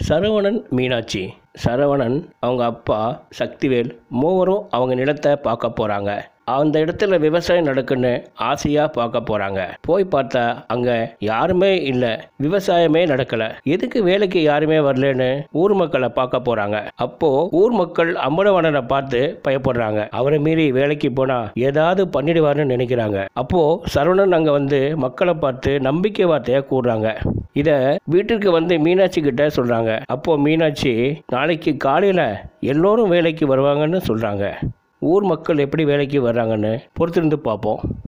சரவணன் மீனாட்சி சரவணன் அவங்க அப்பா சக்திவேல் மூவரும் அவங்க நிலத்தை பார்க்க போகிறாங்க அந்த இடத்துல விவசாயம் நடக்குன்னு ஆசையாக பார்க்க போகிறாங்க போய் பார்த்தா அங்கே யாருமே இல்லை விவசாயமே நடக்கலை எதுக்கு வேலைக்கு யாருமே வரலன்னு ஊர் மக்களை பார்க்க போகிறாங்க அப்போ ஊர் மக்கள் அம்பலவாணனை பார்த்து பயப்படுறாங்க அவரை மீறி வேலைக்கு போனால் ஏதாவது பண்ணிடுவார்னு நினைக்கிறாங்க அப்போ சரவணன் அங்கே வந்து மக்களை பார்த்து நம்பிக்கை வார்த்தையை கூடுறாங்க இதை வீட்டிற்கு வந்து மீனாட்சி கிட்ட சொல்கிறாங்க அப்போ மீனாட்சி நாளைக்கு காலையில் எல்லோரும் வேலைக்கு வருவாங்கன்னு சொல்கிறாங்க ஊர் மக்கள் எப்படி வேலைக்கு வர்றாங்கன்னு பொறுத்திருந்து பார்ப்போம்